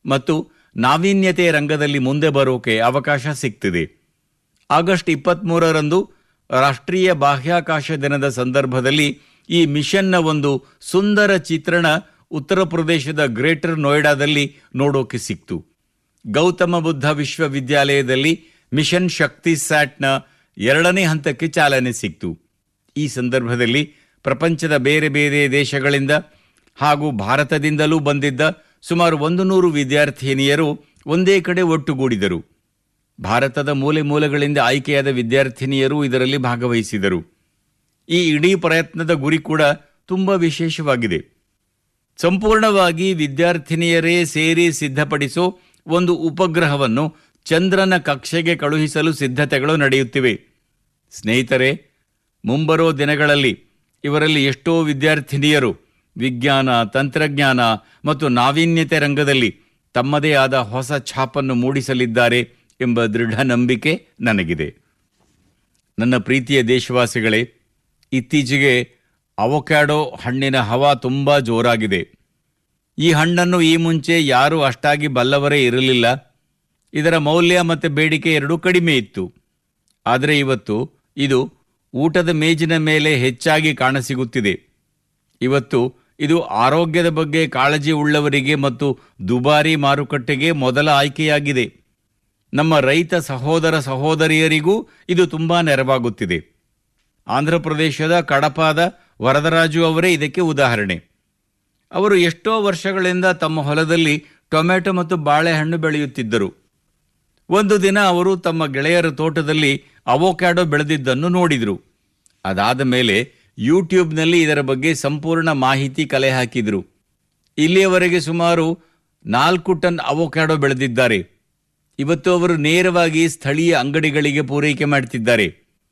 ಮತ್ತು ನಾವೀನ್ಯತೆ ರಂಗದಲ್ಲಿ ಮುಂದೆ ಬರೋಕೆ ಅವಕಾಶ ಸಿಗ್ತಿದೆ ಆಗಸ್ಟ್ ಇಪ್ಪತ್ತ್ಮೂರರಂದು ರಾಷ್ಟ್ರೀಯ ಬಾಹ್ಯಾಕಾಶ ದಿನದ ಸಂದರ್ಭದಲ್ಲಿ ಈ ಮಿಷನ್ನ ಒಂದು ಸುಂದರ ಚಿತ್ರಣ ಉತ್ತರ ಪ್ರದೇಶದ ಗ್ರೇಟರ್ ನೋಯ್ಡಾದಲ್ಲಿ ನೋಡೋಕೆ ಸಿಕ್ತು ಗೌತಮ ಬುದ್ಧ ವಿಶ್ವವಿದ್ಯಾಲಯದಲ್ಲಿ ಮಿಷನ್ ಶಕ್ತಿ ಸ್ಯಾಟ್ನ ಎರಡನೇ ಹಂತಕ್ಕೆ ಚಾಲನೆ ಸಿಕ್ತು ಈ ಸಂದರ್ಭದಲ್ಲಿ ಪ್ರಪಂಚದ ಬೇರೆ ಬೇರೆ ದೇಶಗಳಿಂದ ಹಾಗೂ ಭಾರತದಿಂದಲೂ ಬಂದಿದ್ದ ಸುಮಾರು ಒಂದು ನೂರು ವಿದ್ಯಾರ್ಥಿನಿಯರು ಒಂದೇ ಕಡೆ ಒಟ್ಟುಗೂಡಿದರು ಭಾರತದ ಮೂಲೆ ಮೂಲೆಗಳಿಂದ ಆಯ್ಕೆಯಾದ ವಿದ್ಯಾರ್ಥಿನಿಯರು ಇದರಲ್ಲಿ ಭಾಗವಹಿಸಿದರು ಈ ಇಡೀ ಪ್ರಯತ್ನದ ಗುರಿ ಕೂಡ ತುಂಬ ವಿಶೇಷವಾಗಿದೆ ಸಂಪೂರ್ಣವಾಗಿ ವಿದ್ಯಾರ್ಥಿನಿಯರೇ ಸೇರಿ ಸಿದ್ಧಪಡಿಸೋ ಒಂದು ಉಪಗ್ರಹವನ್ನು ಚಂದ್ರನ ಕಕ್ಷೆಗೆ ಕಳುಹಿಸಲು ಸಿದ್ಧತೆಗಳು ನಡೆಯುತ್ತಿವೆ ಸ್ನೇಹಿತರೆ ಮುಂಬರೋ ದಿನಗಳಲ್ಲಿ ಇವರಲ್ಲಿ ಎಷ್ಟೋ ವಿದ್ಯಾರ್ಥಿನಿಯರು ವಿಜ್ಞಾನ ತಂತ್ರಜ್ಞಾನ ಮತ್ತು ನಾವೀನ್ಯತೆ ರಂಗದಲ್ಲಿ ತಮ್ಮದೇ ಆದ ಹೊಸ ಛಾಪನ್ನು ಮೂಡಿಸಲಿದ್ದಾರೆ ಎಂಬ ದೃಢ ನಂಬಿಕೆ ನನಗಿದೆ ನನ್ನ ಪ್ರೀತಿಯ ದೇಶವಾಸಿಗಳೇ ಇತ್ತೀಚೆಗೆ ಅವಕ್ಯಾಡೋ ಹಣ್ಣಿನ ಹವಾ ತುಂಬ ಜೋರಾಗಿದೆ ಈ ಹಣ್ಣನ್ನು ಈ ಮುಂಚೆ ಯಾರೂ ಅಷ್ಟಾಗಿ ಬಲ್ಲವರೇ ಇರಲಿಲ್ಲ ಇದರ ಮೌಲ್ಯ ಮತ್ತು ಬೇಡಿಕೆ ಎರಡೂ ಕಡಿಮೆ ಇತ್ತು ಆದರೆ ಇವತ್ತು ಇದು ಊಟದ ಮೇಜಿನ ಮೇಲೆ ಹೆಚ್ಚಾಗಿ ಕಾಣಸಿಗುತ್ತಿದೆ ಇವತ್ತು ಇದು ಆರೋಗ್ಯದ ಬಗ್ಗೆ ಕಾಳಜಿ ಉಳ್ಳವರಿಗೆ ಮತ್ತು ದುಬಾರಿ ಮಾರುಕಟ್ಟೆಗೆ ಮೊದಲ ಆಯ್ಕೆಯಾಗಿದೆ ನಮ್ಮ ರೈತ ಸಹೋದರ ಸಹೋದರಿಯರಿಗೂ ಇದು ತುಂಬಾ ನೆರವಾಗುತ್ತಿದೆ ಆಂಧ್ರಪ್ರದೇಶದ ಕಡಪಾದ ವರದರಾಜು ಅವರೇ ಇದಕ್ಕೆ ಉದಾಹರಣೆ ಅವರು ಎಷ್ಟೋ ವರ್ಷಗಳಿಂದ ತಮ್ಮ ಹೊಲದಲ್ಲಿ ಟೊಮೆಟೊ ಮತ್ತು ಬಾಳೆಹಣ್ಣು ಬೆಳೆಯುತ್ತಿದ್ದರು ಒಂದು ದಿನ ಅವರು ತಮ್ಮ ಗೆಳೆಯರ ತೋಟದಲ್ಲಿ ಅವೋಕ್ಯಾಡೋ ಬೆಳೆದಿದ್ದನ್ನು ನೋಡಿದರು ಅದಾದ ಮೇಲೆ ಯೂಟ್ಯೂಬ್ನಲ್ಲಿ ಇದರ ಬಗ್ಗೆ ಸಂಪೂರ್ಣ ಮಾಹಿತಿ ಕಲೆ ಹಾಕಿದರು ಇಲ್ಲಿಯವರೆಗೆ ಸುಮಾರು ನಾಲ್ಕು ಟನ್ ಅವೋಕ್ಯಾಡೋ ಬೆಳೆದಿದ್ದಾರೆ ಇವತ್ತು ಅವರು ನೇರವಾಗಿ ಸ್ಥಳೀಯ ಅಂಗಡಿಗಳಿಗೆ ಪೂರೈಕೆ ಮಾಡ್ತಿದ್ದಾರೆ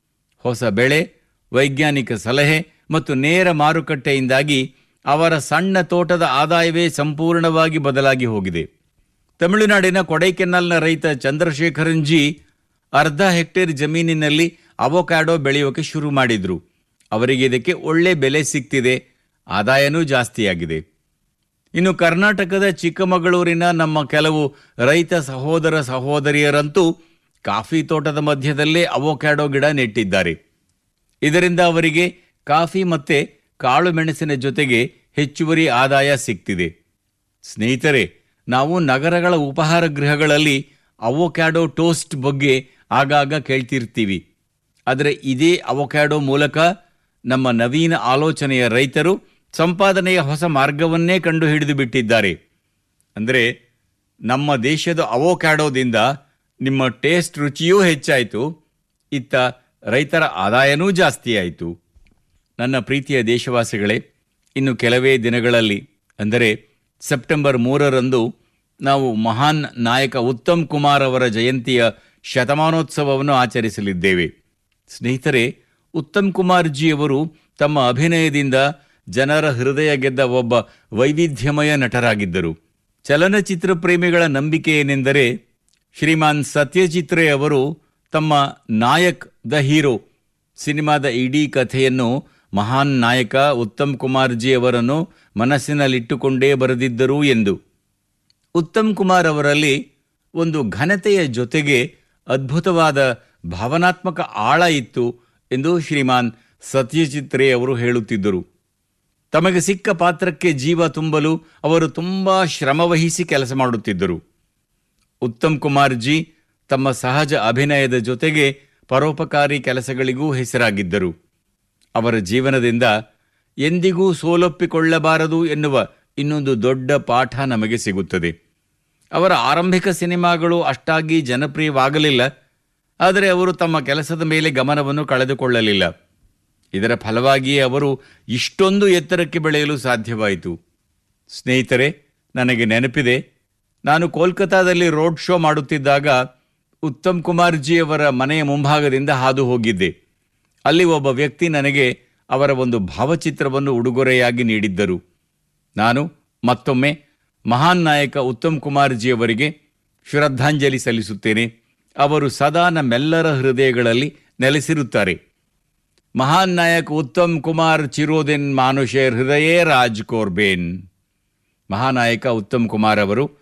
ಹೊಸ ಬೆಳೆ ವೈಜ್ಞಾನಿಕ ಸಲಹೆ ಮತ್ತು ನೇರ ಮಾರುಕಟ್ಟೆಯಿಂದಾಗಿ ಅವರ ಸಣ್ಣ ತೋಟದ ಆದಾಯವೇ ಸಂಪೂರ್ಣವಾಗಿ ಬದಲಾಗಿ ಹೋಗಿದೆ ತಮಿಳುನಾಡಿನ ಕೊಡೈಕೆನಾಲ್ನ ರೈತ ಚಂದ್ರಶೇಖರನ್ ಜಿ ಅರ್ಧ ಹೆಕ್ಟೇರ್ ಜಮೀನಿನಲ್ಲಿ ಅವೊಕ್ಯಾಡೋ ಬೆಳೆಯೋಕೆ ಶುರು ಮಾಡಿದ್ರು ಅವರಿಗೆ ಇದಕ್ಕೆ ಒಳ್ಳೆ ಬೆಲೆ ಸಿಗ್ತಿದೆ ಆದಾಯನೂ ಜಾಸ್ತಿಯಾಗಿದೆ ಇನ್ನು ಕರ್ನಾಟಕದ ಚಿಕ್ಕಮಗಳೂರಿನ ನಮ್ಮ ಕೆಲವು ರೈತ ಸಹೋದರ ಸಹೋದರಿಯರಂತೂ ಕಾಫಿ ತೋಟದ ಮಧ್ಯದಲ್ಲೇ ಅವೊಕ್ಯಾಡೋ ಗಿಡ ನೆಟ್ಟಿದ್ದಾರೆ ಇದರಿಂದ ಅವರಿಗೆ ಕಾಫಿ ಮತ್ತೆ ಕಾಳು ಮೆಣಸಿನ ಜೊತೆಗೆ ಹೆಚ್ಚುವರಿ ಆದಾಯ ಸಿಗ್ತಿದೆ ಸ್ನೇಹಿತರೆ ನಾವು ನಗರಗಳ ಉಪಹಾರ ಗೃಹಗಳಲ್ಲಿ ಅವೊಕ್ಯಾಡೋ ಟೋಸ್ಟ್ ಬಗ್ಗೆ ಆಗಾಗ ಕೇಳ್ತಿರ್ತೀವಿ ಆದರೆ ಇದೇ ಅವೊಕ್ಯಾಡೋ ಮೂಲಕ ನಮ್ಮ ನವೀನ ಆಲೋಚನೆಯ ರೈತರು ಸಂಪಾದನೆಯ ಹೊಸ ಮಾರ್ಗವನ್ನೇ ಕಂಡು ಹಿಡಿದು ಬಿಟ್ಟಿದ್ದಾರೆ ಅಂದರೆ ನಮ್ಮ ದೇಶದ ಅವೋಕ್ಯಾಡೋದಿಂದ ನಿಮ್ಮ ಟೇಸ್ಟ್ ರುಚಿಯೂ ಹೆಚ್ಚಾಯಿತು ಇತ್ತ ರೈತರ ಆದಾಯನೂ ಜಾಸ್ತಿ ಆಯಿತು ನನ್ನ ಪ್ರೀತಿಯ ದೇಶವಾಸಿಗಳೇ ಇನ್ನು ಕೆಲವೇ ದಿನಗಳಲ್ಲಿ ಅಂದರೆ ಸೆಪ್ಟೆಂಬರ್ ಮೂರರಂದು ನಾವು ಮಹಾನ್ ನಾಯಕ ಉತ್ತಮ್ ಕುಮಾರ್ ಅವರ ಜಯಂತಿಯ ಶತಮಾನೋತ್ಸವವನ್ನು ಆಚರಿಸಲಿದ್ದೇವೆ ಸ್ನೇಹಿತರೆ ಉತ್ತಮ್ ಕುಮಾರ್ ಜಿ ಅವರು ತಮ್ಮ ಅಭಿನಯದಿಂದ ಜನರ ಹೃದಯ ಗೆದ್ದ ಒಬ್ಬ ವೈವಿಧ್ಯಮಯ ನಟರಾಗಿದ್ದರು ಚಲನಚಿತ್ರ ಪ್ರೇಮಿಗಳ ನಂಬಿಕೆ ಏನೆಂದರೆ ಶ್ರೀಮಾನ್ ಸತ್ಯಜಿತ್ ರೇ ಅವರು ತಮ್ಮ ನಾಯಕ್ ದ ಹೀರೋ ಸಿನಿಮಾದ ಇಡೀ ಕಥೆಯನ್ನು ಮಹಾನ್ ನಾಯಕ ಉತ್ತಮ್ ಕುಮಾರ್ ಜಿ ಅವರನ್ನು ಮನಸ್ಸಿನಲ್ಲಿಟ್ಟುಕೊಂಡೇ ಬರೆದಿದ್ದರು ಎಂದು ಉತ್ತಮ್ ಕುಮಾರ್ ಅವರಲ್ಲಿ ಒಂದು ಘನತೆಯ ಜೊತೆಗೆ ಅದ್ಭುತವಾದ ಭಾವನಾತ್ಮಕ ಆಳ ಇತ್ತು ಎಂದು ಶ್ರೀಮಾನ್ ಸತ್ಯಜಿತ್ ರೇ ಅವರು ಹೇಳುತ್ತಿದ್ದರು ತಮಗೆ ಸಿಕ್ಕ ಪಾತ್ರಕ್ಕೆ ಜೀವ ತುಂಬಲು ಅವರು ತುಂಬಾ ಶ್ರಮವಹಿಸಿ ಕೆಲಸ ಮಾಡುತ್ತಿದ್ದರು ಉತ್ತಮ್ ಕುಮಾರ್ ಜಿ ತಮ್ಮ ಸಹಜ ಅಭಿನಯದ ಜೊತೆಗೆ ಪರೋಪಕಾರಿ ಕೆಲಸಗಳಿಗೂ ಹೆಸರಾಗಿದ್ದರು ಅವರ ಜೀವನದಿಂದ ಎಂದಿಗೂ ಸೋಲೊಪ್ಪಿಕೊಳ್ಳಬಾರದು ಎನ್ನುವ ಇನ್ನೊಂದು ದೊಡ್ಡ ಪಾಠ ನಮಗೆ ಸಿಗುತ್ತದೆ ಅವರ ಆರಂಭಿಕ ಸಿನಿಮಾಗಳು ಅಷ್ಟಾಗಿ ಜನಪ್ರಿಯವಾಗಲಿಲ್ಲ ಆದರೆ ಅವರು ತಮ್ಮ ಕೆಲಸದ ಮೇಲೆ ಗಮನವನ್ನು ಕಳೆದುಕೊಳ್ಳಲಿಲ್ಲ ಇದರ ಫಲವಾಗಿಯೇ ಅವರು ಇಷ್ಟೊಂದು ಎತ್ತರಕ್ಕೆ ಬೆಳೆಯಲು ಸಾಧ್ಯವಾಯಿತು ಸ್ನೇಹಿತರೆ ನನಗೆ ನೆನಪಿದೆ ನಾನು ಕೋಲ್ಕತಾದಲ್ಲಿ ರೋಡ್ ಶೋ ಮಾಡುತ್ತಿದ್ದಾಗ ಉತ್ತಮ್ ಕುಮಾರ್ ಜಿ ಅವರ ಮನೆಯ ಮುಂಭಾಗದಿಂದ ಹಾದು ಹೋಗಿದ್ದೆ ಅಲ್ಲಿ ಒಬ್ಬ ವ್ಯಕ್ತಿ ನನಗೆ ಅವರ ಒಂದು ಭಾವಚಿತ್ರವನ್ನು ಉಡುಗೊರೆಯಾಗಿ ನೀಡಿದ್ದರು ನಾನು ಮತ್ತೊಮ್ಮೆ ಮಹಾನ್ ನಾಯಕ ಉತ್ತಮ್ ಕುಮಾರ್ ಜಿ ಅವರಿಗೆ ಶ್ರದ್ಧಾಂಜಲಿ ಸಲ್ಲಿಸುತ್ತೇನೆ ಅವರು ಸದಾ ನಮ್ಮೆಲ್ಲರ ಹೃದಯಗಳಲ್ಲಿ ನೆಲೆಸಿರುತ್ತಾರೆ ಮಹಾನ್ ನಾಯಕ್ ಉತ್ತಮ್ ಕುಮಾರ್ ಚಿರೋದಿನ್ ಮಾನುಷೇರ್ ಹೃದಯೇ ರಾಜ್ ಕೋರ್ಬೇನ್ ಮಹಾನಾಯಕ ಉತ್ತಮ್ ಕುಮಾರ್ ಅವರು